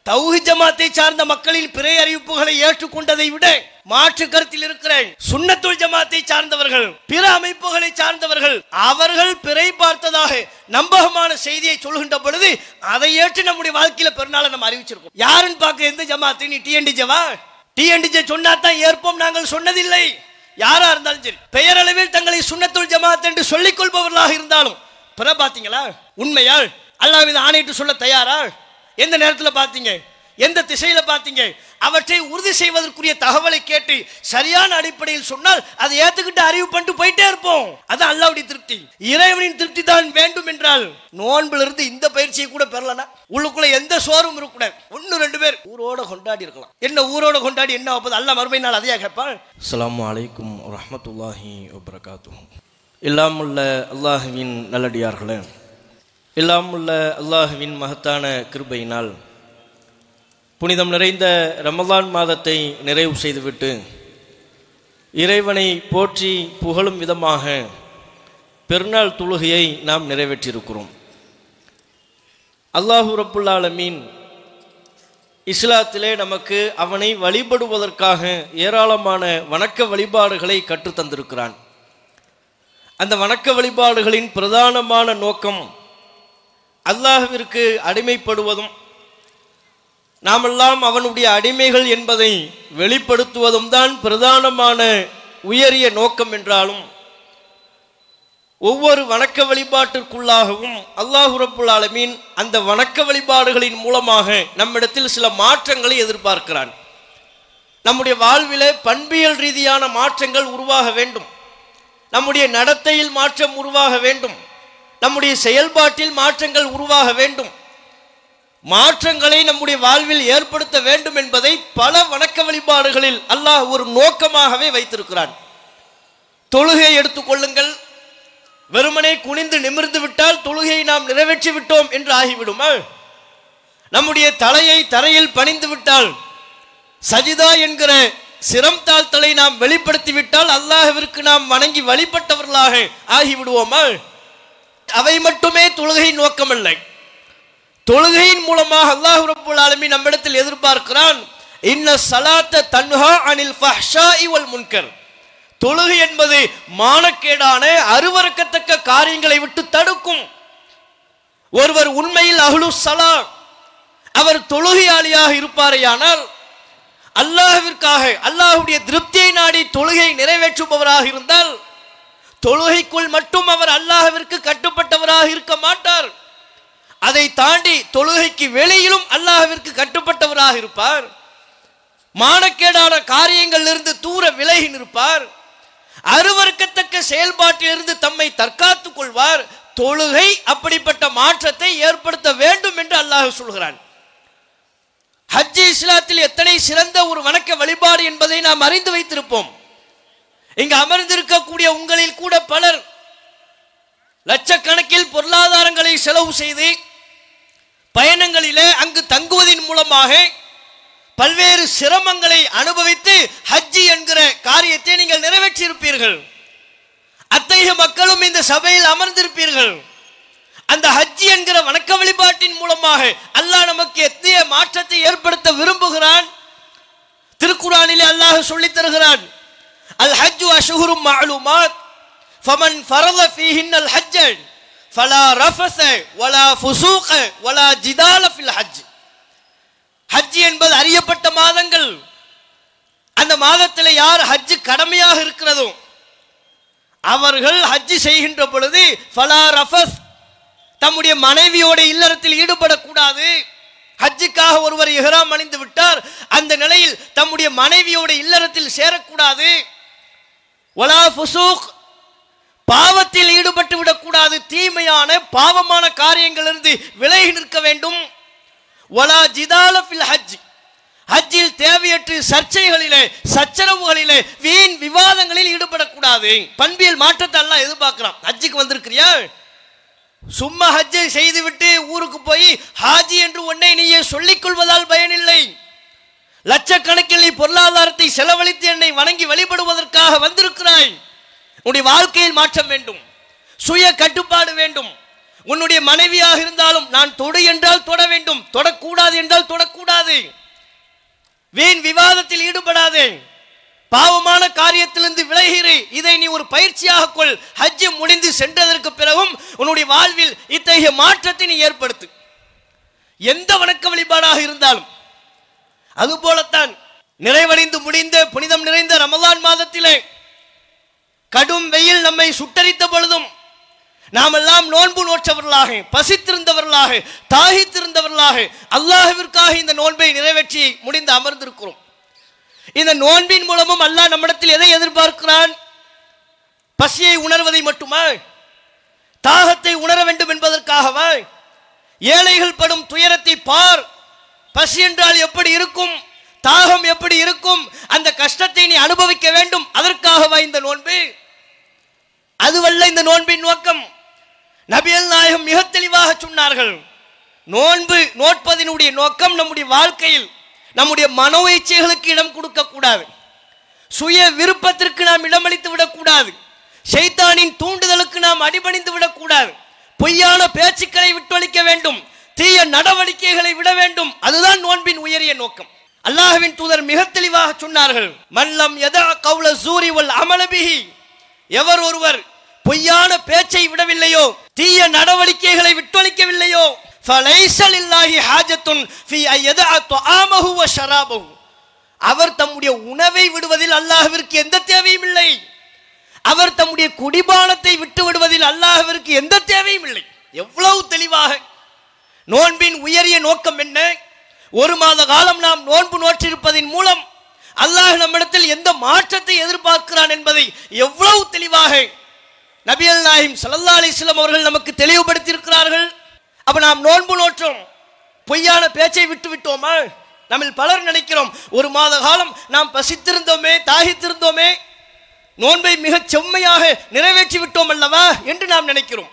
தௌஹி ஜமாத்தை சார்ந்த மக்களின் பிறை அறிவிப்புகளை ஏற்றுக்கொண்டதை விட மாற்று கருத்தில் இருக்கிற சுன்னத்துல் ஜமாத்தை சார்ந்தவர்கள் பிற அமைப்புகளை சார்ந்தவர்கள் அவர்கள் பிறை பார்த்ததாக நம்பகமான செய்தியை சொல்கின்ற பொழுது அதை ஏற்று நம்முடைய வாழ்க்கையில பெருநாளை நம்ம அறிவிச்சிருக்கோம் யாருன்னு பார்க்க எந்த ஜமாத்து நீ டிஎன்டிஜவா டிஎன்டிஜே சொன்னா தான் ஏற்போம் நாங்கள் சொன்னதில்லை யாரா இருந்தாலும் சரி பெயரளவில் தங்களை சுன்னத்துல் ஜமாத் என்று சொல்லிக் கொள்பவர்களாக இருந்தாலும் பிற பாத்தீங்களா உண்மையா அல்லாஹ் மீது ஆணையிட்டு சொல்ல தயாரா எந்த நேரத்தில் பார்த்தீங்க எந்த திசையில பார்த்தீங்க அவற்றை உறுதி செய்வதற்குரிய தகவலை கேட்டு சரியான அடிப்படையில் சொன்னால் அதை ஏத்துக்கிட்டு அறிவு பண்ணிட்டு போயிட்டே இருப்போம் அதான் அல்லாவுடைய திருப்தி இறைவனின் திருப்தி தான் வேண்டும் என்றால் நோன்பில் இருந்து இந்த பயிற்சியை கூட பெறலனா உள்ளுக்குள்ள எந்த சோறும் இருக்கக்கூடாது ஒன்னு ரெண்டு பேர் ஊரோட கொண்டாடி இருக்கலாம் என்ன ஊரோட கொண்டாடி என்ன வைப்பது அல்ல மறுமை நாள் அதையா கேட்பான் அஸ்ஸலாமு அலைக்கும் வரஹ்மத்துல்லாஹி வபரகாத்துஹு இல்லாமுள்ள அல்லாஹுவின் நல்லடியார்களே இல்லாமுள்ள அல்லாஹுவின் மகத்தான கிருபையினால் புனிதம் நிறைந்த ரமலான் மாதத்தை நிறைவு செய்துவிட்டு இறைவனை போற்றி புகழும் விதமாக பெருநாள் தொழுகையை நாம் நிறைவேற்றியிருக்கிறோம் அல்லாஹு ரப்புல்லாலமீன் இஸ்லாத்திலே நமக்கு அவனை வழிபடுவதற்காக ஏராளமான வணக்க வழிபாடுகளை கற்றுத் தந்திருக்கிறான் அந்த வணக்க வழிபாடுகளின் பிரதானமான நோக்கம் அல்லாஹ்விற்கு அடிமைப்படுவதும் நாமெல்லாம் அவனுடைய அடிமைகள் என்பதை வெளிப்படுத்துவதும் தான் பிரதானமான உயரிய நோக்கம் என்றாலும் ஒவ்வொரு வணக்க வழிபாட்டிற்குள்ளாகவும் அல்லாஹு ரப்புல் ஆலமீன் அந்த வணக்க வழிபாடுகளின் மூலமாக நம்மிடத்தில் சில மாற்றங்களை எதிர்பார்க்கிறான் நம்முடைய வாழ்விலே பண்பியல் ரீதியான மாற்றங்கள் உருவாக வேண்டும் நம்முடைய நடத்தையில் மாற்றம் உருவாக வேண்டும் நம்முடைய செயல்பாட்டில் மாற்றங்கள் உருவாக வேண்டும் மாற்றங்களை நம்முடைய வாழ்வில் ஏற்படுத்த வேண்டும் என்பதை பல வணக்க வழிபாடுகளில் அல்லாஹ் ஒரு நோக்கமாகவே வைத்திருக்கிறான் தொழுகையை எடுத்துக்கொள்ளுங்கள் வெறுமனே குனிந்து நிமிர்ந்து விட்டால் தொழுகையை நாம் நிறைவேற்றி விட்டோம் என்று ஆகிவிடுமா நம்முடைய தலையை தரையில் பணிந்து விட்டால் சஜிதா என்கிற சிரம் தாழ்த்தலை நாம் வெளிப்படுத்தி விட்டால் அல்லாஹ்விற்கு நாம் வணங்கி வழிபட்டவர்களாக ஆகிவிடுவோமா அவை மட்டுமே தொழுகையின் நோக்கமல்ல தொழுகையின் மூலமாக அல்லாஹ் ரப்புல் ஆலமீன் நம்மிடத்தில் எதிர்பார்க்கிறான் இன்ன சலாத்த தன்ஹா அனில் ஃபஹ்ஷாஇ வல் முன்கர் தொழுகை என்பது மானக்கேடான அருவருக்கத்தக்க காரியங்களை விட்டு தடுக்கும் ஒருவர் உண்மையில் அஹ்லு சலா அவர் தொழுகையாளியாக இருப்பாரேயானால் அல்லாஹ்விற்காக அல்லாஹ்வுடைய திருப்தியை நாடி தொழுகையை நிறைவேற்றுபவராக இருந்தால் தொழுகைக்குள் மட்டும் அவர் அல்லாஹ்விற்கு கட்டுப்பட்டவராக இருக்க மாட்டார் அதை தாண்டி தொழுகைக்கு வெளியிலும் அல்லாஹ்விற்கு கட்டுப்பட்டவராக இருப்பார் மானக்கேடான காரியங்களிலிருந்து தூர விலகி நிற்பார் அருவருக்கத்தக்க செயல்பாட்டிலிருந்து தம்மை தற்காத்துக் கொள்வார் தொழுகை அப்படிப்பட்ட மாற்றத்தை ஏற்படுத்த வேண்டும் என்று அல்லாஹ் சொல்கிறான் ஹஜ்ஜி இஸ்லாத்தில் எத்தனை சிறந்த ஒரு வணக்க வழிபாடு என்பதை நாம் அறிந்து வைத்திருப்போம் இங்கு அமர்ந்திருக்கக்கூடிய உங்களில் கூட பலர் லட்சக்கணக்கில் பொருளாதாரங்களை செலவு செய்து பயணங்களிலே அங்கு தங்குவதன் மூலமாக பல்வேறு சிரமங்களை அனுபவித்து ஹஜ்ஜி என்கிற காரியத்தை நீங்கள் நிறைவேற்றியிருப்பீர்கள் அத்தகைய மக்களும் இந்த சபையில் அமர்ந்திருப்பீர்கள் அந்த ஹஜ்ஜி என்கிற வணக்க வழிபாட்டின் மூலமாக அல்லாஹ் நமக்கு எத்தகைய மாற்றத்தை ஏற்படுத்த விரும்புகிறான் திருக்குறானிலே அல்லாஹ் சொல்லித் தருகிறான் அல் ஹஜ்ஜு அஷ்ஹுரும் மஅலூமாத் ஃபமன் ஃபரத ஃபீஹின் அல் ஹஜ்ஜ ஃபலா ரஃபஸ வலா ஃபுசூக வலா ஜிதால ஃபில் ஹஜ் ஹஜ் என்பது அறியப்பட்ட மாதங்கள் அந்த மாதத்தில் யார் ஹஜ் கடமையாக இருக்கிறதோ அவர்கள் ஹஜ் செய்கின்ற பொழுது ஃபலா ரஃபஸ் தம்முடைய மனைவியோட இல்லறத்தில் ஈடுபடக்கூடாது ஹஜ்ஜுக்காக ஒருவர் இஹ்ராம் அணிந்து விட்டார் அந்த நிலையில் தம்முடைய மனைவியோட இல்லறத்தில் சேரக்கூடாது ஒலா ஃபுசூக் பாவத்தில் ஈடுபட்டு விடக்கூடாது தீமையான பாவமான காரியங்களிலிருந்து விலகி நிற்க வேண்டும் ஒலா ஜிதால ஃபில் ஹஜ் ஹஜ்ஜில் தேவையற்று சர்ச்சைகளிலே சச்சரவுகளிலே வீண் விவாதங்களில் ஈடுபடக்கூடாது பண்பியல் மாற்றத்தை எல்லாம் எதிர்பார்க்கிறான் ஹஜ்ஜுக்கு வந்திருக்கிறியா சும்மா ஹஜ்ஜை செய்துவிட்டு ஊருக்கு போய் ஹாஜி என்று உன்னை நீயே சொல்லிக் கொள்வதால் பயனில்லை லட்சக்கணக்கில் நீ பொருளாதாரத்தை செலவழித்து என்னை வணங்கி வழிபடுவதற்காக வந்திருக்கிறாய் உன்னுடைய வாழ்க்கையில் மாற்றம் வேண்டும் சுய கட்டுப்பாடு வேண்டும் உன்னுடைய மனைவியாக இருந்தாலும் நான் தொடு என்றால் தொட வேண்டும் தொடக்கூடாது என்றால் தொடக்கூடாது வீண் விவாதத்தில் ஈடுபடாதே பாவமான காரியத்திலிருந்து விலகிறே இதை நீ ஒரு பயிற்சியாக கொள் ஹஜ் முடிந்து சென்றதற்கு பிறகும் உன்னுடைய வாழ்வில் இத்தகைய மாற்றத்தை நீ ஏற்படுத்து எந்த வணக்க வழிபாடாக இருந்தாலும் அதுபோலத்தான் நிறைவடைந்து முடிந்த புனிதம் நிறைந்த ரமலான் மாதத்திலே கடும் வெயில் நம்மை சுட்டரித்த பொழுதும் நாமெல்லாம் நோன்பு நோற்றவர்களாக பசித்திருந்தவர்களாக தாகித்திருந்தவர்களாக அல்லாஹ்விற்காக இந்த நோன்பை நிறைவேற்றி முடிந்து அமர்ந்திருக்கிறோம் இந்த நோன்பின் மூலமும் அல்லாஹ் நம்மிடத்தில் எதை எதிர்பார்க்கிறான் பசியை உணர்வதை மட்டுமா தாகத்தை உணர வேண்டும் என்பதற்காகவா ஏழைகள் படும் துயரத்தை பார் பசி என்றால் எப்படி இருக்கும் தாகம் எப்படி இருக்கும் அந்த கஷ்டத்தை நீ அனுபவிக்க வேண்டும் அதற்காகவா இந்த நோன்பு அதுவல்ல இந்த நோன்பின் நோக்கம் நபியல் நாயகம் மிக தெளிவாக சொன்னார்கள் நோன்பு நோட்பதினுடைய நோக்கம் நம்முடைய வாழ்க்கையில் நம்முடைய மனோ இச்சைகளுக்கு இடம் கொடுக்க கூடாது சுய விருப்பத்திற்கு நாம் இடமளித்து விடக்கூடாது ஷைத்தானின் தூண்டுதலுக்கு நாம் அடிபணிந்து விடக்கூடாது பொய்யான பேச்சுக்களை விட்டொழிக்க வேண்டும் தீய நடவடிக்கைகளை விட வேண்டும் அதுதான் நோன்பின் உயரிய நோக்கம் அல்லாஹ்வின் தூதர் மிக தெளிவாக சொன்னார்கள் மல்லம் எதா கவுல சூரி வல் அமலபிஹி எவர் ஒருவர் பொய்யான பேச்சை விடவில்லையோ தீய நடவடிக்கைகளை விட்டொழிக்கவில்லையோ ஃபலைஸல் இல்லாஹி ஹாஜத்துன் ஃபி அய்யதா துஆமஹு வ ஷராபஹு அவர் தம்முடைய உணவை விடுவதில் அல்லாஹ்விற்கு எந்த தேவையும் இல்லை அவர் தம்முடைய குடிபானத்தை விட்டு விடுவதில் அல்லாஹ்விற்கு எந்த தேவையும் இல்லை எவ்வளவு தெளிவாக நோன்பின் உயரிய நோக்கம் என்ன ஒரு மாத காலம் நாம் நோன்பு நோற்றிருப்பதின் மூலம் அல்லாஹ் நம்மிடத்தில் எந்த மாற்றத்தை எதிர்பார்க்கிறான் என்பதை எவ்வளவு தெளிவாக நபியல் நாயிம் சல்லா அலிஸ்லாம் அவர்கள் நமக்கு தெளிவுபடுத்தி இருக்கிறார்கள் அப்ப நாம் நோன்பு நோற்றோம் பொய்யான பேச்சை விட்டு விட்டோமா நம்மில் பலர் நினைக்கிறோம் ஒரு மாத காலம் நாம் பசித்திருந்தோமே தாகித்திருந்தோமே நோன்பை மிகச் செம்மையாக நிறைவேற்றி விட்டோம் அல்லவா என்று நாம் நினைக்கிறோம்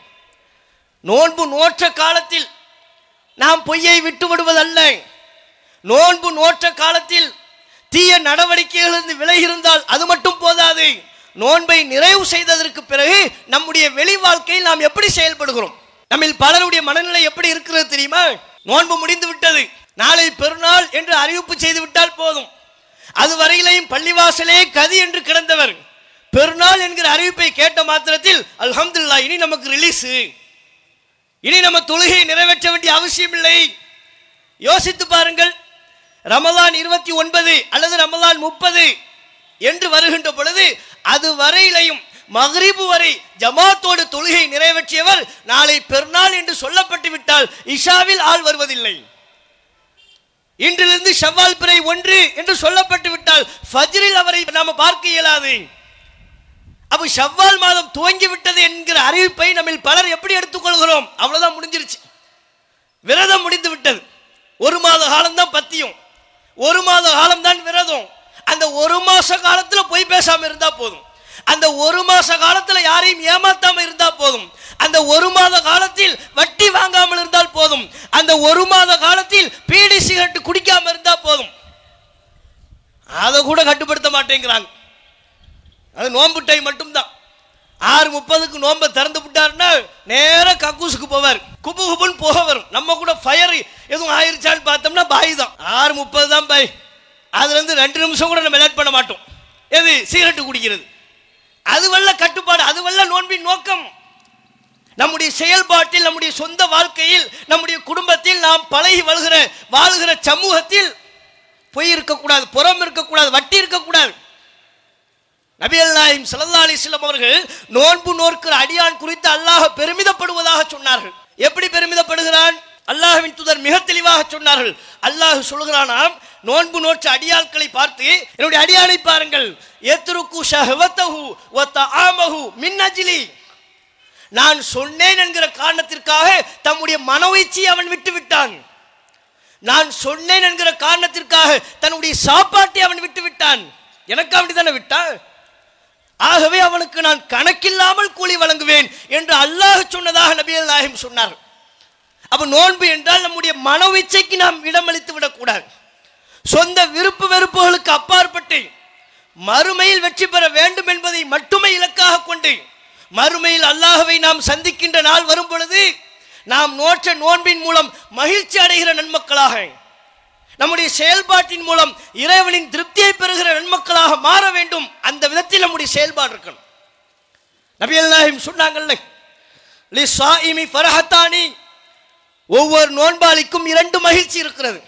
நோன்பு நோற்ற காலத்தில் நாம் பொய்யை விட்டு விடுவதல்ல நோன்பு நோற்ற காலத்தில் தீய நடவடிக்கைகளிலிருந்து விலகி இருந்தால் அது மட்டும் போதாது நோன்பை நிறைவு செய்ததற்கு பிறகு நம்முடைய வெளி வாழ்க்கையில் நாம் எப்படி செயல்படுகிறோம் நம்மில் பலருடைய மனநிலை எப்படி இருக்கிறது தெரியுமா நோன்பு முடிந்து விட்டது நாளை பெருநாள் என்று அறிவிப்பு செய்து விட்டால் போதும் அது வரையிலையும் பள்ளிவாசலே கதி என்று கிடந்தவர் பெருநாள் என்கிற அறிவிப்பை கேட்ட மாத்திரத்தில் அல்ஹம்துலில்லாஹ் இனி நமக்கு ரிலீஸு இனி நம்ம தொழுகையை நிறைவேற்ற வேண்டிய அவசியம் இல்லை யோசித்து பாருங்கள் ரமலான் இருபத்தி ஒன்பது அல்லது ரமலான் முப்பது என்று வருகின்ற பொழுது அது வரையிலையும் மகரிபு வரை ஜமாத்தோடு தொழுகை நிறைவேற்றியவர் நாளை பெருநாள் என்று சொல்லப்பட்டு விட்டால் இஷாவில் ஆள் வருவதில்லை இன்றிலிருந்து ஷவ்வால் பிறை ஒன்று என்று சொல்லப்பட்டு விட்டால் ஃபஜ்ரில் அவரை நாம பார்க்க இயலாது அப்ப ஷவ்வால் மாதம் துவங்கி விட்டது என்கிற அறிவிப்பை நம்மில் பலர் எப்படி எடுத்துக்கொள்கிறோம் அவ்வளவுதான் முடிஞ்சிருச்சு விரதம் முடிந்து விட்டது ஒரு மாத காலம்தான் பத்தியும் ஒரு மாத காலம்தான் விரதம் அந்த ஒரு மாச காலத்துல பொய் பேசாம இருந்தா போதும் அந்த ஒரு மாச காலத்துல யாரையும் ஏமாத்தாம இருந்தா போதும் அந்த ஒரு மாத காலத்தில் வட்டி வாங்காமல் இருந்தால் போதும் அந்த ஒரு மாத காலத்தில் பீடி சிகரெட் குடிக்காம இருந்தா போதும் அதை கூட கட்டுப்படுத்த மாட்டேங்கிறாங்க அது நோன்பு டைம் மட்டும்தான் ஆறு முப்பதுக்கு நோன்பை திறந்து விட்டாருன்னா நேரா கக்கூசுக்கு போவார் குபு குபுன்னு போக வரும் நம்ம கூட ஃபயர் எதுவும் ஆயிருச்சான்னு பார்த்தோம்னா பாய் தான் ஆறு முப்பது தான் பாய் அதுல இருந்து ரெண்டு நிமிஷம் கூட நம்ம லேட் பண்ண மாட்டோம் எது சிகரெட்டு குடிக்கிறது அது வல்ல கட்டுப்பாடு அது வல்ல நோன்பின் நோக்கம் நம்முடைய செயல்பாட்டில் நம்முடைய சொந்த வாழ்க்கையில் நம்முடைய குடும்பத்தில் நாம் பழகி வாழ்கிற வாழ்கிற சமூகத்தில் பொய் இருக்கக்கூடாது புறம் இருக்கக்கூடாது வட்டி இருக்கக்கூடாது நபியல் நாயிம் சல்லா அலிஸ்லாம் அவர்கள் நோன்பு நோற்கிற அடியான் குறித்து அல்லாஹ் பெருமிதப்படுவதாக சொன்னார்கள் எப்படி பெருமிதப்படுகிறான் அல்லாஹ்வின் தூதர் மிக தெளிவாக சொன்னார்கள் அல்லாஹ் சொல்கிறானாம் நோன்பு நோற்ற அடியாட்களை பார்த்து என்னுடைய அடியானை பாருங்கள் எத்ருக்கு ஷஹவத்தஹு வ தஆமஹு மின் அஜ்லி நான் சொன்னேன் என்கிற காரணத்திற்காக தம்முடைய மனோயிச்சை அவன் விட்டு விட்டான் நான் சொன்னேன் என்கிற காரணத்திற்காக தன்னுடைய சாப்பாட்டை அவன் விட்டு விட்டான் எனக்கு அப்படி தானே விட்டான் ஆகவே அவனுக்கு நான் கணக்கில்லாமல் கூலி வழங்குவேன் என்று அல்லாஹ் சொன்னதாக நபியல் நாயகம் சொன்னார் அப்ப நோன்பு என்றால் நம்முடைய மனோவிச்சைக்கு நாம் இடமளித்து விடக்கூடாது சொந்த விருப்பு வெறுப்புகளுக்கு அப்பாற்பட்டு மறுமையில் வெற்றி பெற வேண்டும் என்பதை மட்டுமே இலக்காக கொண்டு மறுமையில் அல்லாஹ்வை நாம் சந்திக்கின்ற நாள் வரும் பொழுது நாம் நோற்ற நோன்பின் மூலம் மகிழ்ச்சி அடைகிற நன்மக்களாக நம்முடைய செயல்பாட்டின் மூலம் இறைவனின் திருப்தியை பெறுகிற நன்மக்களாக மாற வேண்டும் அந்த விதத்தில் நம்முடைய செயல்பாடு இருக்கணும் நபி அல்லாஹிம் சொன்னாங்கல்ல லி சாயிமி ஃபரஹத்தானி ஒவ்வொரு நோன்பாளிக்கும் இரண்டு மகிழ்ச்சி இருக்கிறது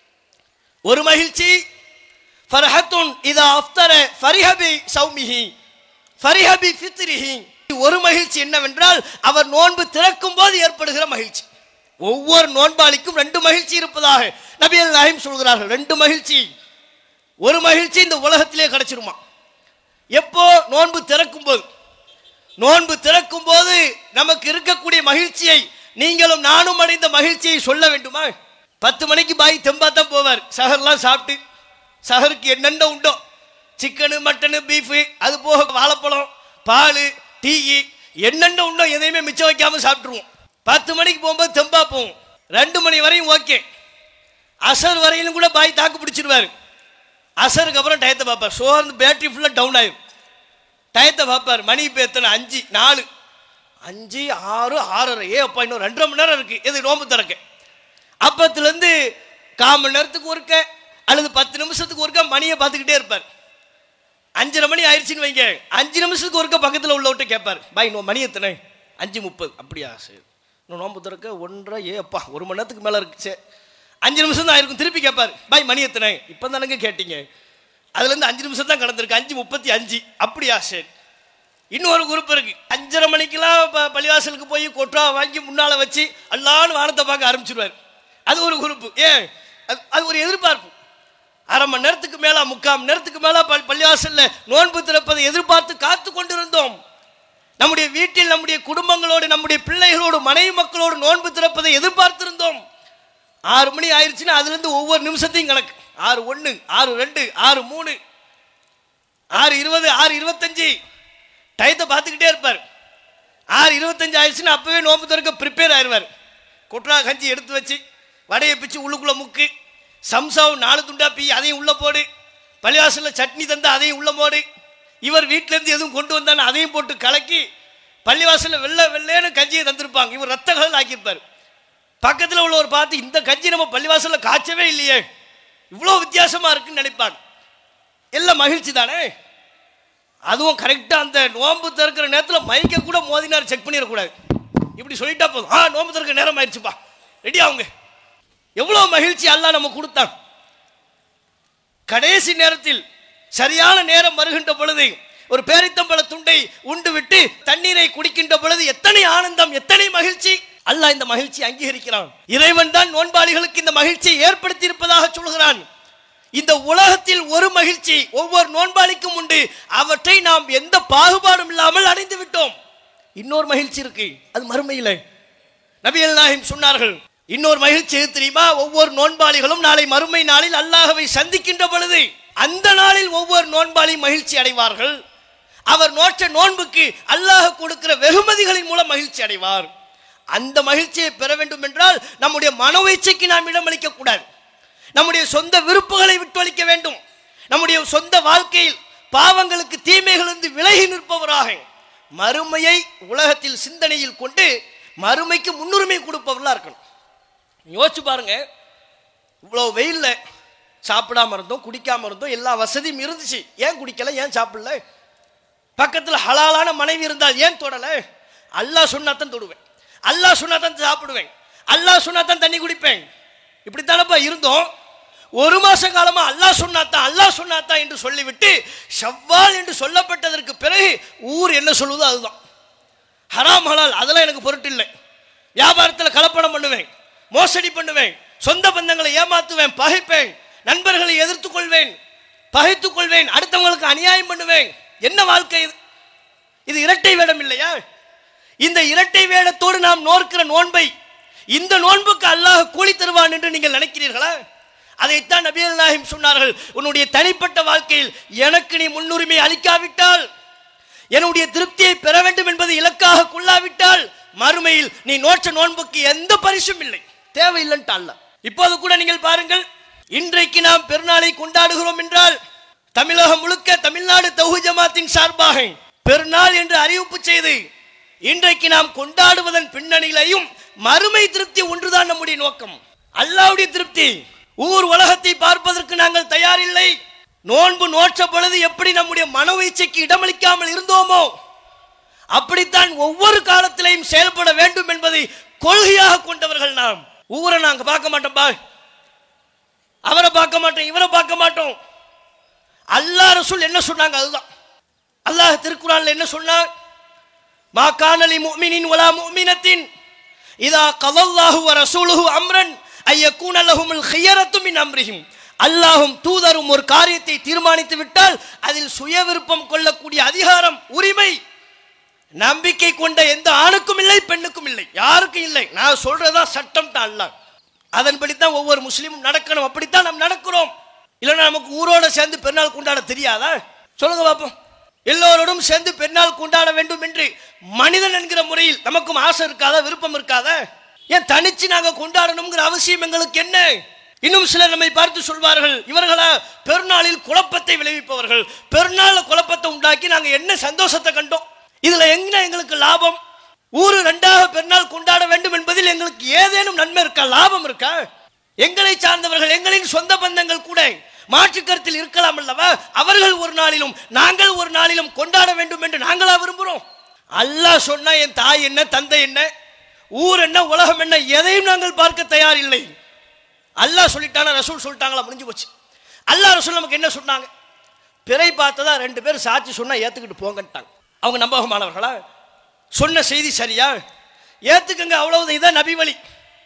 ஒரு மகிழ்ச்சி ஃபர்ஹத்துன் இதா அஃப்தர ஃபரிஹபி சௌமிஹி ஃபரிஹபி ஃபித்ரிஹி ஒரு மகிழ்ச்சி என்னவென்றால் அவர் நோன்பு திறக்கும் போது ஏற்படுகிற மகிழ்ச்சி ஒவ்வொரு நோன்பாளிக்கும் ரெண்டு மகிழ்ச்சி இருப்பதாக நபி நாயிம் சொல்கிறார்கள் ரெண்டு மகிழ்ச்சி ஒரு மகிழ்ச்சி இந்த உலகத்திலே கிடைச்சிருமா எப்போ நோன்பு திறக்கும் போது நோன்பு திறக்கும் போது நமக்கு இருக்கக்கூடிய மகிழ்ச்சியை நீங்களும் நானும் அடைந்த மகிழ்ச்சியை சொல்ல வேண்டுமா பத்து மணிக்கு பாய் தெம்பா தான் போவார் சஹர்லாம் சாப்பிட்டு சஹருக்கு என்னென்ன உண்டோ சிக்கனு மட்டனு பீஃபு அது போக வாழைப்பழம் பால் டீ என்னென்ன உண்டோ எதையுமே மிச்சம் வைக்காம சாப்பிட்ருவோம் பத்து மணிக்கு போகும்போது தெம்பா போவோம் ரெண்டு மணி வரையும் ஓகே அசர் வரையிலும் கூட பாய் தாக்கு பிடிச்சிருவாரு அசருக்கு அப்புறம் டயத்தை பார்ப்பார் சோர்ந்து பேட்டரி ஃபுல்லாக டவுன் ஆயிரும் டயத்தை பார்ப்பார் மணி இப்போ எத்தனை அஞ்சு நாலு அஞ்சு ஆறு ஆறரை ஏ அப்பா இன்னும் ரெண்டரை மணி நேரம் இருக்கு எது நோம்பு திறக்க அப்பத்துலேருந்து கால் மணி நேரத்துக்கு ஒருக்க அல்லது பத்து நிமிஷத்துக்கு ஒருக்க மணியை பார்த்துக்கிட்டே இருப்பார் அஞ்சரை மணி ஆயிடுச்சுன்னு வைங்க அஞ்சு நிமிஷத்துக்கு ஒருக்க பக்கத்தில் உள்ளவட்ட கேட்பார் பாய் இன்னும் மணி எத்தனை அஞ்சு முப்பது அப்படியா சரி இன்னும் நோம்பு திறக்க ஒன்றரை ஏ அப்பா ஒரு மணி நேரத்துக்கு மேலே இருக்கு சரி அஞ்சு நிமிஷம் தான் இருக்கும் திருப்பி கேட்பார் பாய் மணி எத்தனை இப்போ தானங்க கேட்டீங்க அதுலேருந்து அஞ்சு நிமிஷம் தான் கடந்திருக்கு அஞ்சு முப்பத்தி அஞ்சு அப்படியா சரி இன்னொரு குரூப் இருக்கு அஞ்சரை மணிக்கெல்லாம் ப- பள்ளிவாசலுக்கு போய் கொட்டா வாங்கி முன்னால வச்சு அல்லான்னு வானத்தை பார்க்க ஆரம்பிச்சிருவார் அது ஒரு குரூப் ஏன் அது அது ஒரு எதிர்பார்ப்பு அரை மணி நேரத்துக்கு மேல முக்கால் மணி நேரத்துக்கு மேல பள்- பள்ளிவாசல்ல நோன்பு திறப்பதை எதிர்பார்த்து காத்து கொண்டிருந்தோம் நம்முடைய வீட்டில் நம்முடைய குடும்பங்களோடு நம்முடைய பிள்ளைகளோடு மனைவி மக்களோடு நோன்பு திறப்பதை எதிர்பார்த்திருந்தோம் ஆறு மணி ஆயிடுச்சுன்னா அதுலேருந்து ஒவ்வொரு நிமிஷத்தையும் கணக்கு ஆறு ஒன்று ஆறு ரெண்டு ஆறு மூணு ஆறு இருபது ஆறு இருபத்தஞ்சு டயத்தை பார்த்துக்கிட்டே இருப்பார் ஆறு இருபத்தஞ்சு ஆயிடுச்சுன்னா அப்பவே நோம்பு திறக்க ப்ரிப்பேர் ஆயிடுவார் குட்ரா கஞ்சி எடுத்து வச்சு வடையை பிச்சு உள்ளுக்குள்ள முக்கு சம்சாவும் நாலு துண்டா பீ அதையும் உள்ள போடு பள்ளிவாசலில் சட்னி தந்தா அதையும் உள்ள போடு இவர் வீட்டிலேருந்து எதுவும் கொண்டு வந்தாலும் அதையும் போட்டு கலக்கி பள்ளிவாசலில் வெள்ளை வெள்ளைன்னு கஞ்சியை தந்திருப்பாங்க இவர் ரத்த கலல் ஆக்கியிருப்பார் பக்கத்தில் உள்ளவர் பார்த்து இந்த கஞ்சி நம்ம பள்ளிவாசலில் காய்ச்சவே இல்லையே இவ்வளோ வித்தியாசமா இருக்குன்னு நினைப்பாங்க எல்லாம் மகிழ்ச்சி தானே அதுவும் கரெக்டாக அந்த நோன்பு திறக்கிற நேரத்தில் மைக்க கூட மோதினார் செக் பண்ணிடக்கூடாது இப்படி சொல்லிட்டா போதும் ஆ நோன்பு திறக்கிற நேரம் ஆயிடுச்சுப்பா ரெடி ஆகுங்க எவ்வளோ மகிழ்ச்சி அல்லாஹ் நம்ம கொடுத்தான் கடைசி நேரத்தில் சரியான நேரம் வருகின்ற பொழுது ஒரு பேரித்தம்பழ துண்டை உண்டு விட்டு தண்ணீரை குடிக்கின்ற பொழுது எத்தனை ஆனந்தம் எத்தனை மகிழ்ச்சி அல்லாஹ் இந்த மகிழ்ச்சி அங்கீகரிக்கிறான் இறைவன் தான் நோன்பாளிகளுக்கு இந்த மகிழ்ச்சியை ஏற்படுத்தி இருப்பதாக சொல்கிறான் இந்த உலகத்தில் ஒரு மகிழ்ச்சி ஒவ்வொரு நோன்பாளிக்கும் உண்டு அவற்றை நாம் எந்த பாகுபாடும் இல்லாமல் அடைந்து விட்டோம் இன்னொரு மகிழ்ச்சி இருக்கு அது மறுமையில நபி அல்லாஹிம் சொன்னார்கள் இன்னொரு மகிழ்ச்சி எது தெரியுமா ஒவ்வொரு நோன்பாளிகளும் நாளை மறுமை நாளில் அல்லாஹ்வை சந்திக்கின்ற பொழுது அந்த நாளில் ஒவ்வொரு நோன்பாளியும் மகிழ்ச்சி அடைவார்கள் அவர் நோற்ற நோன்புக்கு அல்லாஹ் கொடுக்கிற வெகுமதிகளின் மூலம் மகிழ்ச்சி அடைவார் அந்த மகிழ்ச்சியை பெற வேண்டும் என்றால் நம்முடைய மனோவீச்சைக்கு நாம் இடமளிக்க கூடாது நம்முடைய சொந்த விருப்புகளை விட்டொழிக்க வேண்டும் நம்முடைய சொந்த வாழ்க்கையில் பாவங்களுக்கு தீமைகளிலிருந்து விலகி நிற்பவராக மறுமையை உலகத்தில் சிந்தனையில் கொண்டு மறுமைக்கு முன்னுரிமை கொடுப்பவர்களா இருக்கணும் யோசிச்சு பாருங்க இவ்வளோ வெயில்ல சாப்பிடாம இருந்தோம் குடிக்காம இருந்தோம் எல்லா வசதியும் இருந்துச்சு ஏன் குடிக்கல ஏன் சாப்பிடல பக்கத்தில் ஹலாலான மனைவி இருந்தால் ஏன் தொடல அல்லாஹ் சொன்னாதான் தொடுவேன் அல்லாஹ் சொன்னாதான் சாப்பிடுவேன் அல்லாஹ் சொன்னாதான் தண்ணி குடிப்பேன் இப்படித்தானப்பா இருந்தோம் ஒரு மாச காலமா அல்லாஹ் சொன்னாதான் அல்லாஹ் சொன்னாதான் என்று சொல்லிவிட்டு ஷவ்வால் என்று சொல்லப்பட்டதற்கு பிறகு ஊர் என்ன சொல்லுதோ அதுதான் ஹராம் ஹலால் அதெல்லாம் எனக்கு பொருட்டு இல்லை வியாபாரத்தில் கலப்படம் பண்ணுவேன் மோசடி பண்ணுவேன் சொந்த பந்தங்களை ஏமாத்துவேன் பகைப்பேன் நண்பர்களை எதிர்த்துக் கொள்வேன் பகைத்துக் கொள்வேன் அடுத்தவங்களுக்கு அநியாயம் பண்ணுவேன் என்ன வாழ்க்கை இது இது இரட்டை வேடம் இல்லையா இந்த இரட்டை வேடத்தோடு நாம் நோக்கிற நோன்பை இந்த நோன்புக்கு அல்லாஹ் கூலி தருவான் என்று நீங்கள் நினைக்கிறீர்களா அதைத்தான் நபியல் நாயகம் சொன்னார்கள் உன்னுடைய தனிப்பட்ட வாழ்க்கையில் எனக்கு நீ முன்னுரிமை அளிக்காவிட்டால் என்னுடைய திருப்தியை பெற வேண்டும் என்பது இலக்காக கொள்ளாவிட்டால் மறுமையில் நீ நோற்ற நோன்புக்கு எந்த பரிசும் இல்லை தேவையில்லைன்ட்டு அல்ல இப்போது கூட நீங்கள் பாருங்கள் இன்றைக்கு நாம் பெருநாளை கொண்டாடுகிறோம் என்றால் தமிழகம் முழுக்க தமிழ்நாடு தௌஹி ஜமாத்தின் சார்பாக பெருநாள் என்று அறிவிப்பு செய்து இன்றைக்கு நாம் கொண்டாடுவதன் பின்னணியிலையும் மறுமை திருப்தி ஒன்றுதான் நம்முடைய நோக்கம் அல்லாவுடைய திருப்தி ஊர் உலகத்தை பார்ப்பதற்கு நாங்கள் தயாரில்லை நோன்பு நோற்ற பொழுது எப்படி நம்முடைய மனவீச்சைக்கு இடமளிக்காமல் இருந்தோமோ அப்படித்தான் ஒவ்வொரு காலத்திலையும் செயல்பட வேண்டும் என்பதை கொள்கையாக கொண்டவர்கள் நாம் ஊரை நாங்க பார்க்க மாட்டோம் பா அவரை பார்க்க மாட்டோம் இவரை பார்க்க மாட்டோம் அல்லாஹ் ரசூல் என்ன சொன்னாங்க அதுதான் அல்லாஹ் திருக்குறான்ல என்ன சொன்னார் மா கானலி முஃமினின் வலா முஃமினத்தின் இதா கதல்லாஹு வ ரசூலுஹு அம்ரன் ஐயக்கூன லஹுமுல் ஹியரத்து மின் அம்ரிஹிம் அல்லாஹும் தூதரும் ஒரு காரியத்தை தீர்மானித்து விட்டால் அதில் சுய விருப்பம் கொள்ளக்கூடிய அதிகாரம் உரிமை நம்பிக்கை கொண்ட எந்த ஆணுக்கும் இல்லை பெண்ணுக்கும் இல்லை யாருக்கும் இல்லை நான் சொல்றதா சட்டம் தான் அல்லாஹ் அதன்படி தான் ஒவ்வொரு முஸ்லீமும் நடக்கணும் அப்படித்தான் நாம் நடக்கிறோம் இல்லைன்னா நமக்கு ஊரோட சேர்ந்து பெருநாள் கொண்டாட தெரியாதா சொல்லுங்க பாப்போம் எல்லோரோடும் சேர்ந்து பெருநாள் கொண்டாட வேண்டும் என்று மனிதன் என்கிற முறையில் நமக்கும் ஆசை இருக்காதா விருப்பம் இருக்காதா ஏன் தனிச்சு நாங்க கொண்டாடணுங்கிற அவசியம் எங்களுக்கு என்ன இன்னும் சிலர் நம்மை பார்த்து சொல்வார்கள் இவர்களா பெருநாளில் குழப்பத்தை விளைவிப்பவர்கள் பெருநாள்ல குழப்பத்தை உண்டாக்கி நாங்க என்ன சந்தோஷத்தை கண்டோம் இதுல எங்க எங்களுக்கு லாபம் ஊரு ரெண்டாக பெருநாள் கொண்டாட வேண்டும் என்பதில் எங்களுக்கு ஏதேனும் நன்மை இருக்கா லாபம் இருக்கா எங்களை சார்ந்தவர்கள் எங்களின் சொந்த பந்தங்கள் கூட மாற்று கருத்தில் இருக்கலாம் அல்லவா அவர்கள் ஒரு நாளிலும் நாங்கள் ஒரு நாளிலும் கொண்டாட வேண்டும் என்று நாங்களா விரும்புகிறோம் அல்லாஹ் சொன்னா என் தாய் என்ன தந்தை என்ன ஊர் என்ன உலகம் என்ன எதையும் நாங்கள் பார்க்க தயார் இல்லை அல்லாஹ் சொல்லிட்டானா ரசூல் சொல்லிட்டாங்களா முடிஞ்சு போச்சு அல்லாஹ் ரசூல் நமக்கு என்ன சொன்னாங்க பிறை பார்த்ததா ரெண்டு பேர் சாட்சி சொன்னா ஏத்துக்கிட்டு போங்கன்ட்டாங்க அவங்க நம்பகமானவர்களா சொன்ன செய்தி சரியா ஏத்துக்குங்க அவ்வளவு இதான் நபி வழி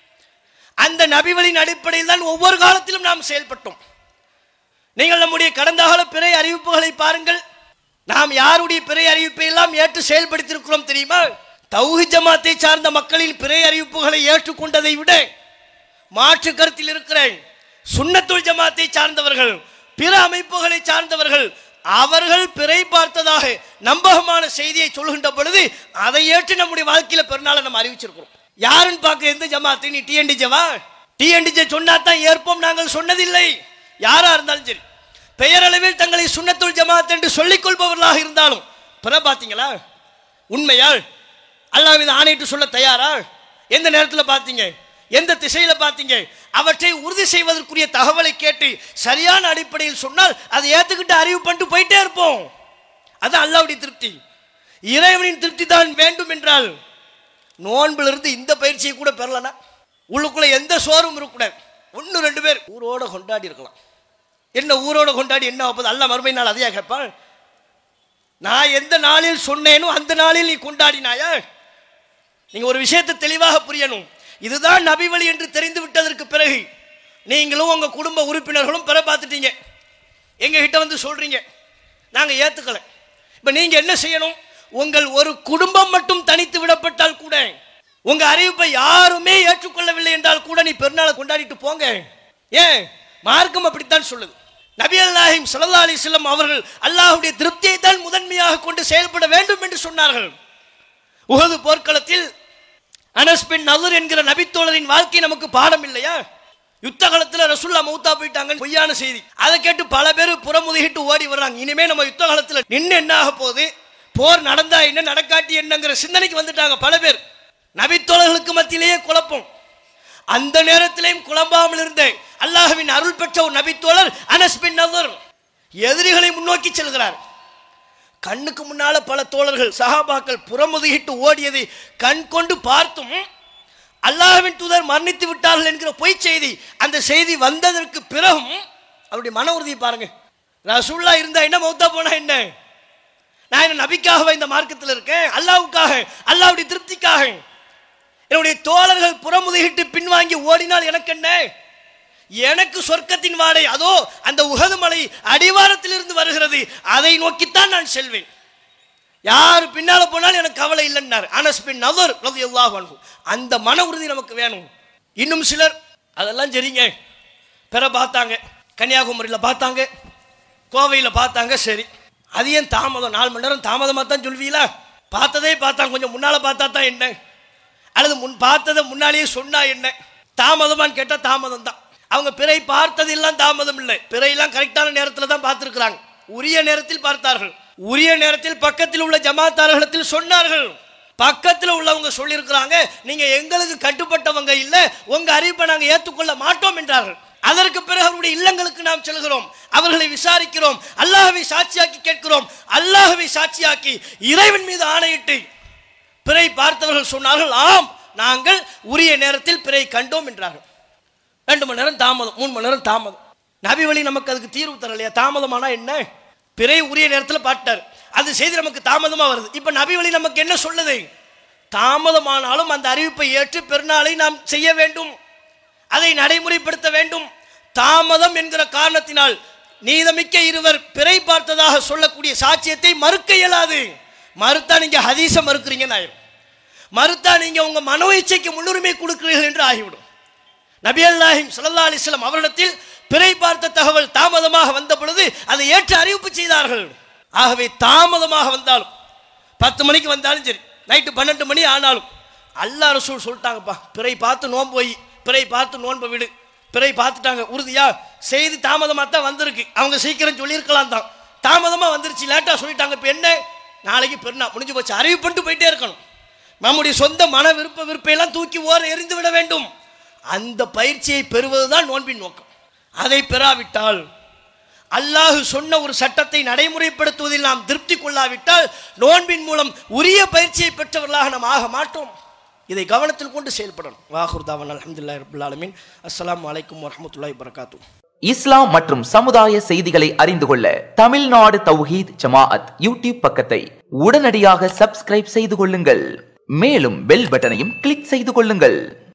அந்த நபி வழியின் அடிப்படையில் தான் ஒவ்வொரு காலத்திலும் நாம் செயல்பட்டோம் நீங்கள் நம்முடைய கடந்த கால பிறை அறிவிப்புகளை பாருங்கள் நாம் யாருடைய பிறை அறிவிப்பை எல்லாம் ஏற்று செயல்படுத்தியிருக்கிறோம் தெரியுமா தௌஹி ஜமாத்தை சார்ந்த மக்களின் பிறை அறிவிப்புகளை ஏற்றுக்கொண்டதை விட மாற்று கருத்தில் இருக்கிற சுன்னத்துல் ஜமாத்தை சார்ந்தவர்கள் பிற அமைப்புகளை சார்ந்தவர்கள் அவர்கள் பிறை பார்த்ததாக நம்பகமான செய்தியை சொல்கின்ற பொழுது அதை ஏற்று நம்முடைய வாழ்க்கையில பெருநாளை நம்ம அறிவிச்சிருக்கிறோம் யாருன்னு பார்க்க எந்த ஜமாத்து நீ டிஎன்டிஜவா டிஎன்டிஜே சொன்னா தான் ஏற்போம் நாங்கள் சொன்னதில்லை யாரா இருந்தாலும் சரி பெயரளவில் தங்களை சுன்னத்துல் ஜமாத் என்று சொல்லிக் கொள்பவர்களாக இருந்தாலும் பிற பார்த்தீங்களா உண்மையா அல்லாஹ் மீது ஆணையிட்டு சொல்ல தயாரா எந்த நேரத்தில் பார்த்தீங்க எந்த திசையில பார்த்தீங்க அவற்றை உறுதி செய்வதற்குரிய தகவலை கேட்டு சரியான அடிப்படையில் சொன்னால் அதை ஏத்துக்கிட்டு அறிவு பண்ணிட்டு போயிட்டே இருப்போம் அது அல்லாவுடைய திருப்தி இறைவனின் திருப்தி தான் வேண்டும் என்றால் நோன்பில் இருந்து இந்த பயிற்சியை கூட பெறலனா உள்ளுக்குள்ள எந்த சோறும் இருக்கக்கூடாது ஒன்று ரெண்டு பேர் ஊரோட கொண்டாடி இருக்கலாம் என்ன ஊரோட கொண்டாடி என்ன ஆகுது அல்ல மறுமை நாள் அதையா கேட்பான் நான் எந்த நாளில் சொன்னேனோ அந்த நாளில் நீ கொண்டாடினாயா நீங்க ஒரு விஷயத்தை தெளிவாக புரியணும் இதுதான் நபி வழி என்று தெரிந்து விட்டதற்கு பிறகு நீங்களும் உங்க குடும்ப உறுப்பினர்களும் பெற பார்த்துட்டீங்க எங்க கிட்ட வந்து சொல்றீங்க நாங்க ஏத்துக்கல இப்ப நீங்க என்ன செய்யணும் உங்கள் ஒரு குடும்பம் மட்டும் தனித்து விடப்பட்டால் கூட உங்க அறிவிப்பை யாருமே ஏற்றுக்கொள்ளவில்லை என்றால் கூட நீ பெருநாளை கொண்டாடிட்டு போங்க ஏன் மார்க்கம் அப்படித்தான் சொல்லுது நபி அல்லாஹிம் சல்லா அலிஸ்லம் அவர்கள் அல்லாஹுடைய திருப்தியை தான் முதன்மையாக கொண்டு செயல்பட வேண்டும் என்று சொன்னார்கள் உகது போர்க்களத்தில் அனஸ் பின் நதுர் என்கிற நபித்தோழரின் வாழ்க்கை நமக்கு பாடம் இல்லையா யுத்த காலத்துல ரசுல்லா மௌத்தா போயிட்டாங்க பொய்யான செய்தி அதை கேட்டு பல பேர் புறமுதுகிட்டு ஓடி வர்றாங்க இனிமே நம்ம யுத்த காலத்துல நின்று என்ன ஆக போகுது போர் நடந்தா என்ன நடக்காட்டி என்னங்கிற சிந்தனைக்கு வந்துட்டாங்க பல பேர் நபித்தோழர்களுக்கு மத்தியிலேயே குழப்பம் அந்த நேரத்திலேயும் குழம்பாமல் இருந்த அல்லாஹ்வின் அருள் பெற்ற ஒரு நபித்தோழர் அனஸ் பின் நதுர் எதிரிகளை முன்னோக்கி செல்கிறார் கண்ணுக்கு முன்னால பல தோழர்கள் சஹாபாக்கள் புறமுதுகிட்டு ஓடியதை கண் கொண்டு பார்த்தும் அல்லாஹ்வின் தூதர் மரணித்து விட்டார்கள் என்கிற பொய் செய்தி அந்த செய்தி வந்ததற்கு பிறகும் அவருடைய மன உறுதியை பாருங்க ரசூல்லா இருந்தா என்ன மௌத்தா போனா என்ன நான் என்ன நபிக்காக இந்த மார்க்கத்தில் இருக்கேன் அல்லாவுக்காக அல்லாவுடைய திருப்திக்காக என்னுடைய தோழர்கள் புறமுதுகிட்டு பின்வாங்கி ஓடினால் எனக்கு என்ன எனக்கு சொர்க்கத்தின் வாடை அதோ அந்த உகது மலை அடிவாரத்தில் இருந்து வருகிறது அதை நோக்கித்தான் நான் செல்வேன் யார் பின்னால போனாலும் எனக்கு கவலை இல்லைன்னார் அனஸ் பின் நவர் ரலியல்லாஹு அன்ஹு அந்த மன உறுதி நமக்கு வேணும் இன்னும் சிலர் அதெல்லாம் சரிங்க பிற பார்த்தாங்க கன்னியாகுமரியில் பார்த்தாங்க கோவையில் பார்த்தாங்க சரி அது ஏன் தாமதம் நாலு மணி நேரம் தாமதமாக தான் சொல்வீங்களா பார்த்ததே பார்த்தாங்க கொஞ்சம் முன்னால பார்த்தா தான் என்ன அல்லது முன் பார்த்ததை முன்னாலேயே சொன்னா என்ன தாமதமான்னு கேட்டால் தாமதம் தான் அவங்க பிறை பார்த்ததெல்லாம் தாமதம் இல்லை பிறையெல்லாம் கரெக்டான நேரத்தில் தான் பார்த்துருக்குறாங்க உரிய நேரத்தில் பார்த்தார்கள் உரிய நேரத்தில் பக்கத்தில் உள்ள ஜமாத்தார்களிடத்தில் சொன்னார்கள் பக்கத்தில் உள்ளவங்க சொல்லியிருக்கிறாங்க நீங்க எங்களுக்கு கட்டுப்பட்டவங்க இல்ல உங்க அறிவிப்பை நாங்க ஏற்றுக்கொள்ள மாட்டோம் என்றார்கள் அதற்கு பிறகு அவருடைய இல்லங்களுக்கு நாம் செல்கிறோம் அவர்களை விசாரிக்கிறோம் அல்லாஹ்வை சாட்சியாக்கி கேட்கிறோம் அல்லாஹ்வை சாட்சியாக்கி இறைவன் மீது ஆணையிட்டு பிறை பார்த்தவர்கள் சொன்னார்கள் ஆம் நாங்கள் உரிய நேரத்தில் பிறை கண்டோம் என்றார்கள் ரெண்டு மணி நேரம் தாமதம் மூணு மணி நேரம் தாமதம் நபி வழி நமக்கு அதுக்கு தீர்வு தரலையா தாமதமானா என்ன பிறை உரிய நேரத்தில் பாட்டார் அது செய்தி நமக்கு தாமதமா வருது இப்ப நபி வழி நமக்கு என்ன சொல்லுது தாமதமானாலும் அந்த அறிவிப்பை ஏற்று பெருநாளை நாம் செய்ய வேண்டும் அதை நடைமுறைப்படுத்த வேண்டும் தாமதம் என்கிற காரணத்தினால் நீதமிக்க இருவர் பிறை பார்த்ததாக சொல்லக்கூடிய சாட்சியத்தை மறுக்க இயலாது மறுத்தா நீங்க ஹதீஸ மறுக்கிறீங்கன்னு ஆயிரும் மறுத்தா நீங்க உங்க மனோ இச்சைக்கு முன்னுரிமை கொடுக்கிறீர்கள் என்று ஆகிவிடும் நபி அல்லாஹிம் சல்லா அலிஸ்லாம் அவரிடத்தில் பிறை பார்த்த தகவல் தாமதமாக வந்த பொழுது அதை ஏற்று அறிவிப்பு செய்தார்கள் ஆகவே தாமதமாக வந்தாலும் பத்து மணிக்கு வந்தாலும் சரி நைட்டு பன்னெண்டு மணி ஆனாலும் அல்லாஹ் ரசூல் சொல்லிட்டாங்கப்பா பிறை பார்த்து நோன்பு போய் பிறை பார்த்து நோன்பு விடு பிறை பார்த்துட்டாங்க உறுதியா செய்தி தாமதமாக தான் வந்திருக்கு அவங்க சீக்கிரம் சொல்லியிருக்கலாம் தான் தாமதமாக வந்துருச்சு லேட்டாக சொல்லிட்டாங்க இப்போ என்ன நாளைக்கு பெருநா முடிஞ்சு போச்சு அறிவு பண்ணிட்டு போயிட்டே இருக்கணும் நம்முடைய சொந்த மன விருப்ப விருப்பையெல்லாம் தூக்கி ஓர எறிந்து விட வேண்டும் அந்த பயிற்சியை பெறுவதுதான் நோன்பின் நோக்கம் அதை பெறாவிட்டால் அல்லாஹ் சொன்ன ஒரு சட்டத்தை நடைமுறைப்படுத்துவதில் நாம் திருப்தி கொள்ளாவிட்டால் நோன்பின் மூலம் உரிய பயிற்சியை பெற்றவர்களாக நாம் ஆக மாட்டோம் இதை கவனத்தில் கொண்டு செயல்படணும் வாகுர்தாவன் அலமதுல்லா ரபுல் ஆலமின் அஸ்ஸலாமு அலைக்கும் வரஹமத்துல்லாஹி வரகாத்தூ இஸ்லாம் மற்றும் சமுதாய செய்திகளை அறிந்து கொள்ள தமிழ்நாடு தௌஹீத் ஜமாஅத் யூடியூப் பக்கத்தை உடனடியாக சப்ஸ்கிரைப் செய்து கொள்ளுங்கள் மேலும் பெல் பட்டனையும் கிளிக் செய்து கொள்ளுங்கள்